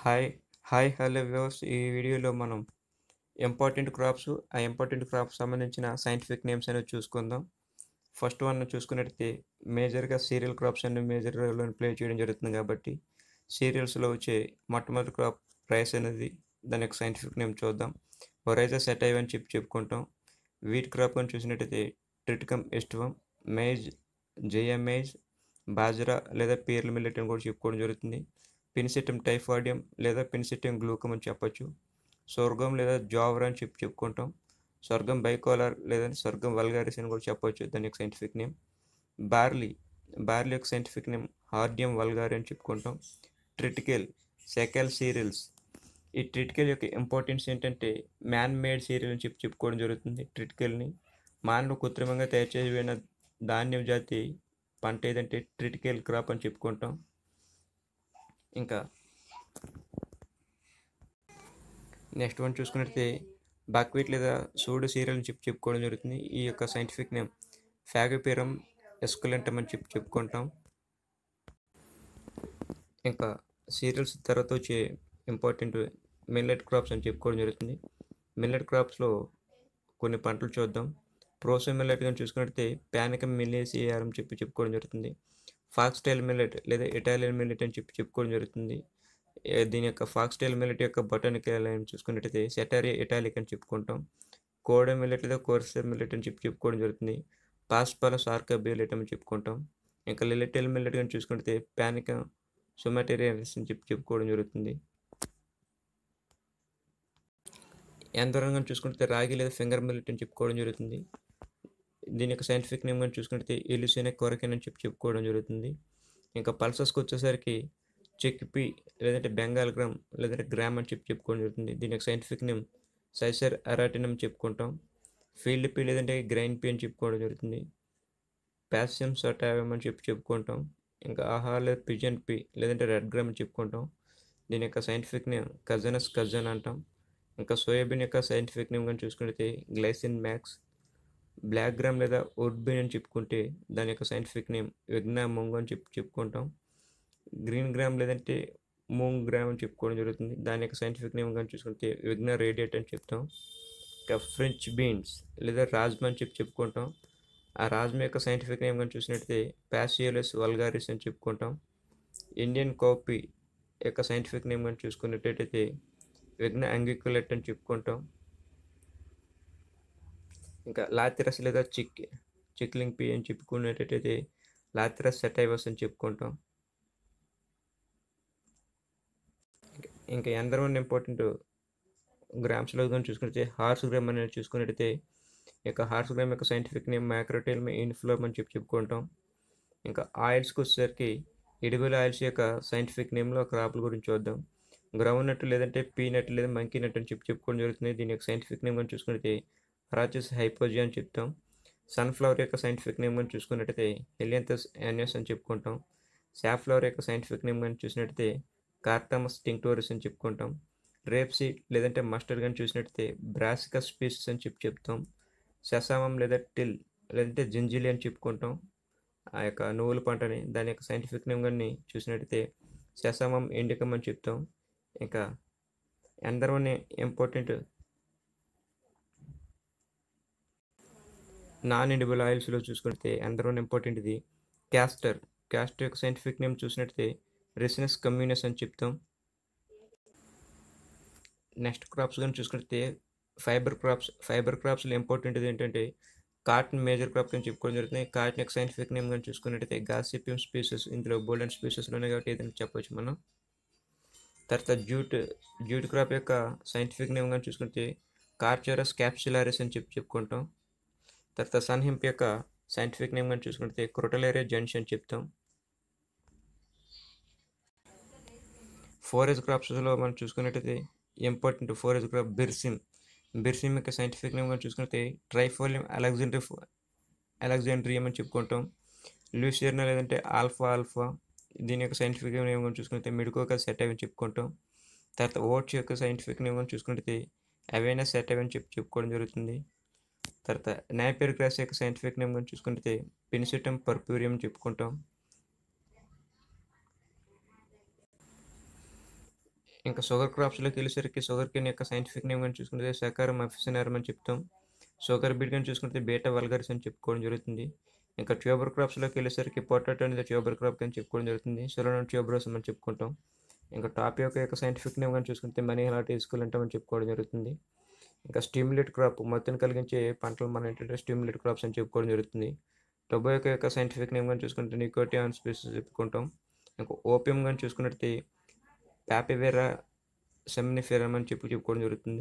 hi hi hello viewers ఈ వీడియోలో మనం ఇంపార్టెంట్ క్రాప్స్ ఆ ఇంపార్టెంట్ క్రాప్స్ సంబంధించిన సైంటిఫిక్ నేమ్స్ అనేవి చూసుకుందాం ఫస్ట్ వన్ చూసుకున్నట్టయితే మేజర్గా సీరియల్ క్రాప్స్ అనేవి మేజర్ రోల్ ప్లే చేయడం జరుగుతుంది కాబట్టి సీరియల్స్లో వచ్చే మొట్టమొదటి క్రాప్ రైస్ అనేది దాని యొక్క సైంటిఫిక్ నేమ్ చూద్దాం ఒరైజా సెటైవ్ అని చెప్పి చెప్పుకుంటాం వీట్ క్రాప్ అని చూసినట్టయితే Triticum aestivum maize Zea mays bajra లేదా పీర్ల మిల్లెట్ అని కూడా చెప్పుకోవడం జరుగుతుంది పిన్సిటం టైఫాయిడియం లేదా పిన్సిటం గ్లూకమ్ అని చెప్పొచ్చు స్వర్గం లేదా జావర్ అని చెప్పి చెప్పుకుంటాం స్వర్గం బైకోలార్ లేదా స్వర్గం వల్గారిస్ అని కూడా చెప్పొచ్చు దాని యొక్క సైంటిఫిక్ నేమ్ బార్లీ బార్లీ యొక్క సైంటిఫిక్ నేమ్ హార్డియం వల్గారి అని చెప్పుకుంటాం ట్రిటికెల్ సెకెల్ సీరియల్స్ ఈ ట్రిటికెల్ యొక్క ఇంపార్టెన్స్ ఏంటంటే మ్యాన్ మేడ్ సీరియల్ అని చెప్పి చెప్పుకోవడం జరుగుతుంది ట్రిటికెల్ని మానవులు కృత్రిమంగా తయారు చేయబడిన ధాన్యం జాతి పంట ఏదంటే ట్రిటికెల్ క్రాప్ అని చెప్పుకుంటాం ఇంకా నెక్స్ట్ వన్ చూసుకున్నట్లయితే బక్వీట్ లేదా సూడు సీరియల్ అని చెప్పి చెప్పుకోవడం జరుగుతుంది ఈ యొక్క సైంటిఫిక్ నేమ్ ఫ్యాగోపిరం ఎస్కులెంటమ్ అని చెప్పి చెప్పుకుంటాం ఇంకా సీరియల్స్ తర్వాత వచ్చే ఇంపార్టెంట్ మిల్లెట్ క్రాప్స్ అని చెప్పుకోవడం జరుగుతుంది మిల్లెట్ క్రాప్స్లో కొన్ని పంటలు చూద్దాం ప్రోసో మిల్లెట్ కానీ చూసుకున్నట్లయితే ప్యానికమ్ మిల్లేసియర్ అని చెప్పి చెప్పుకోవడం జరుగుతుంది ఫాక్స్ స్టైల్ మిల్లెట్ లేదా ఇటాలియన్ మిల్లెట్ అని చెప్పి చెప్పుకోవడం జరుగుతుంది ఏ- దీని యొక్క ఫాక్స్ స్టైల్ మిల్లెట్ యొక్క బొటానికల్ అని చూసుకున్నట్టయితే సెటారియా ఇటాలిక్ అని చెప్పుకుంటాం కోడ మిల్లెట్ లేదా కోర్సర్ మిల్లెట్ అని చెప్పి చెప్పుకోవడం జరుగుతుంది పాస్పాల సార్కా బిల్లెట్ అని చెప్పుకుంటాం ఇంకా లిలిటెల్ మిల్లెట్ కానీ చూసుకుంటే ప్యానిక సుమాటేరియన్స్ అని చెప్పి చెప్పుకోవడం జరుగుతుంది యంత్రంగా చూసుకుంటే రాగి లేదా ఫింగర్ మిల్లెట్ అని చెప్పుకోవడం జరుగుతుంది దీని యొక్క సైంటిఫిక్ నేమ్ కానీ చూసుకుంటే ఎలిసినే కొరకెన్ అని చెప్పి చెప్పుకోవడం జరుగుతుంది ఇంకా పల్సస్కి వచ్చేసరికి చెక్పి లేదంటే బెంగాల్ గ్రామ్ లేదంటే గ్రామ్ అని చెప్పి చెప్పుకోవడం జరుగుతుంది దీని యొక్క సైంటిఫిక్ నేమ్ సైసర్ అరాటిన్ అని చెప్పుకుంటాం ఫీల్డ్ పి లేదంటే గ్రైన్ పి అని చెప్పుకోవడం జరుగుతుంది ప్యాసియం సటావం అని చెప్పి చెప్పుకుంటాం ఇంకా ఆహా లేదా పిజన్ పి లేదంటే రెడ్ గ్రామ్ అని చెప్పుకుంటాం దీని యొక్క సైంటిఫిక్ నేమ్ కజనస్ కజన్ అంటాం ఇంకా సోయాబీన్ యొక్క సైంటిఫిక్ నేమ్ కానీ చూసుకుంటే గ్లైసిన్ మ్యాక్స్ బ్లాక్ గ్రామ్ లేదా ఉడ్బీన్ అని చెప్పుకుంటే దాని యొక్క సైంటిఫిక్ నేమ్ విగ్నా మొంగ్ అని చెప్పి చెప్పుకుంటాం గ్రీన్ గ్రామ్ లేదంటే మూంగ్ గ్రామ్ అని చెప్పుకోవడం జరుగుతుంది దాని యొక్క సైంటిఫిక్ నేమ్ కానీ చూసుకుంటే విగ్నా రేడియేట్ అని చెప్తాం ఇంకా ఫ్రెంచ్ బీన్స్ లేదా రాజ్మా అని చెప్పి చెప్పుకుంటాం ఆ రాజ్మా యొక్క సైంటిఫిక్ నేమ్ కానీ చూసినట్టయితే ప్యాసియోలస్ వల్గారిస్ అని చెప్పుకుంటాం ఇండియన్ కాఫీ యొక్క సైంటిఫిక్ నేమ్ కానీ చూసుకున్నట్టయితే విఘ్న అంగికులెట్ అని చెప్పుకుంటాం ఇంకా లాతిరస్ లేదా చిక్ చిక్లింగ్ పి అని చెప్పుకునేటట్టయితే లాతిరస్ సెటైవస్ అని చెప్పుకుంటాం ఇంకా- ఇంకా ఎందరో ఇంపార్టెంట్ గ్రామ్స్లో కానీ చూసుకుంటే హార్స్ గ్రామ్ అనేది చూసుకున్నట్టయితే ఈ యొక్క హార్స్ గ్రామ్ యొక్క సైంటిఫిక్ నేమ్ మ్యాక్రోటైల్ ఇన్ఫ్లోమ్ అని చెప్పి చెప్పుకుంటాం ఇంకా ఆయిల్స్కి వచ్చేసరికి ఎడిబుల్ ఆయిల్స్ యొక్క సైంటిఫిక్ నేమ్లో క్రాప్ల గురించి చూద్దాం గ్రౌండ్ నట్ లేదంటే పీనట్ లేదా మంకీ నట్ అని చెప్పి చెప్పుకోవడం జరుగుతుంది దీని యొక్క సైంటిఫిక్ నేమ్ అని చూసుకుంటే రాచెస్ హైపోజియా అని చెప్తాం సన్ఫ్లవర్ యొక్క సైంటిఫిక్ నేమ్ అని చూసుకున్నట్టయితే హెలియంతస్ యానియస్ అని చెప్పుకుంటాం సాఫ్లవర్ యొక్క సైంటిఫిక్ నేమ్ అని చూసినట్టయితే కార్టమస్ టింక్టోరిస్ అని చెప్పుకుంటాం రేప్ సీడ్ లేదంటే మస్టర్డ్ కానీ చూసినట్టయితే బ్రాసికస్ స్పీసెస్ అని చెప్పి చెప్తాం శసామం లేదా టిల్ లేదంటే జింజిలి అని చెప్పుకుంటాం ఆ యొక్క నువ్వుల పంటని దాని యొక్క సైంటిఫిక్ నేమ్ కానీ చూసినట్టయితే శసామం ఇండికం అని చెప్తాం ఇంకా ఎందరోని ఇంపార్టెంట్ నాన్ ఎడిబుల్ ఆయిల్స్లో చూసుకుంటే ఎందరో ఇంపార్టెంట్ ఇది క్యాస్టర్ క్యాస్టర్ యొక్క సైంటిఫిక్ నేమ్ చూసినట్టయితే రెసినస్ కమ్యూనస్ అని చెప్తాం నెక్స్ట్ క్రాప్స్ కానీ చూసుకుంటే ఫైబర్ క్రాప్స్ ఫైబర్ క్రాప్స్లో ఇంపార్టెంట్ ఏంటంటే కాటన్ మేజర్ క్రాప్ అని చెప్పుకోవడం జరుగుతుంది కాటన్ యొక్క సైంటిఫిక్ నేమ్ కానీ చూసుకున్నట్టయితే గాసిపియం స్పీసెస్ ఇందులో బోల్డెన్ స్పీసెస్ ఉన్నాయి కాబట్టి ఏదైనా చెప్పొచ్చు మనం తర్వాత జూట్ జూట్ క్రాప్ యొక్క సైంటిఫిక్ నేమ్ కానీ చూసుకుంటే కార్చరస్ క్యాప్సులారిస్ అని చెప్పి చెప్పుకుంటాం తర్వాత సన్హింప్ యొక్క సైంటిఫిక్ నేమ్ కానీ చూసుకుంటే క్రొటలేరియా జెన్స్ అని చెప్తాం ఫోరేజ్ క్రాప్స్లో మనం చూసుకున్నట్టయితే ఇంపార్టెంట్ ఫోరేజ్ క్రాప్ బిర్సిమ్ బిర్సిమ్ యొక్క సైంటిఫిక్ నేమ్ కానీ చూసుకుంటే ట్రైఫోలియం అలెగ్జాండ్రి అలెగ్జాండ్రియం అని చెప్పుకుంటాం లూసియర్నా లేదంటే ఆల్ఫా ఆల్ఫా దీని యొక్క సైంటిఫిక్ నేమ్ కానీ చూసుకుంటే మిడుకోక సెటైవ్ అని చెప్పుకుంటాం తర్వాత ఓట్స్ యొక్క సైంటిఫిక్ నేమ్ కానీ చూసుకుంటే అవైనా సెటైవ్ అని చెప్పి చెప్పుకోవడం జరుగుతుంది తర్వాత నాపియర్ గ్రాస్ యొక్క సైంటిఫిక్ నేమ్ కానీ చూసుకుంటే పినిసిటం పర్ప్యూరియం అని చెప్పుకుంటాం ఇంకా షుగర్ క్రాప్స్లోకి వెళ్ళేసరికి షుగర్ కేన్ యొక్క సైంటిఫిక్ నేమ్ కానీ చూసుకుంటే సకారం అఫిసినారం అని చెప్తాం షుగర్ బీట్ కానీ చూసుకుంటే బీటా వల్గర్స్ అని చెప్పుకోవడం జరుగుతుంది ఇంకా ట్యూబర్ క్రాప్స్లోకి వెళ్ళేసరికి పొటాటో అనేది ట్యూబర్ క్రాప్ అని చెప్పుకోవడం జరుగుతుంది సొలోనన్ ట్యూబరోసం అని చెప్పుకుంటాం ఇంకా టాప్ యొక్క యొక్క సైంటిఫిక్ నేమ్ కానీ చూసుకుంటే మనీ హాట్ ఈస్కూల్ అంటామని చెప్పుకోవడం జరుగుతుంది ఇంకా స్టిమ్యులేట్ క్రాప్ మొత్తం కలిగించే పంటలు మనం ఏంటంటే స్టిమ్యులేట్ క్రాప్స్ అని చెప్పుకోవడం జరుగుతుంది టొబాకో యొక్క సైంటిఫిక్ నేమ్ కానీ చూసుకుంటే నికోటియాన్ స్పీసెస్ చెప్పుకుంటాం ఇంకా ఓపియం కానీ చూసుకున్నట్టు ప్యాపివేరా సెమినిఫెరమ్ అని చెప్పి చెప్పుకోవడం జరుగుతుంది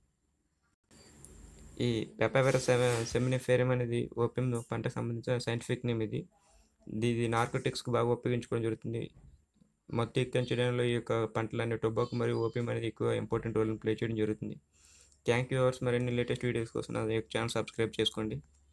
ఈ పెపావెరా సెమినిఫెరమ్ అనేది ఓపియం పంటకు సంబంధించిన సైంటిఫిక్ నేమ్ ఇది ఇది నార్కోటిక్స్కి బాగా ఉపయోగించుకోవడం జరుగుతుంది మొత్తం ఎక్కించడంలో ఈ యొక్క పంటలన్నీ టొబాకో మరియు ఓపియం అనేది ఎక్కువ ఇంపార్టెంట్ రోల్ని ప్లే చేయడం జరుగుతుంది థ్యాంక్ యూ అవర్స్ మరిన్ని లేటెస్ట్ వీడియోస్ కోసం నా ఛానల్ సబ్స్క్రైబ్ చేసుకోండి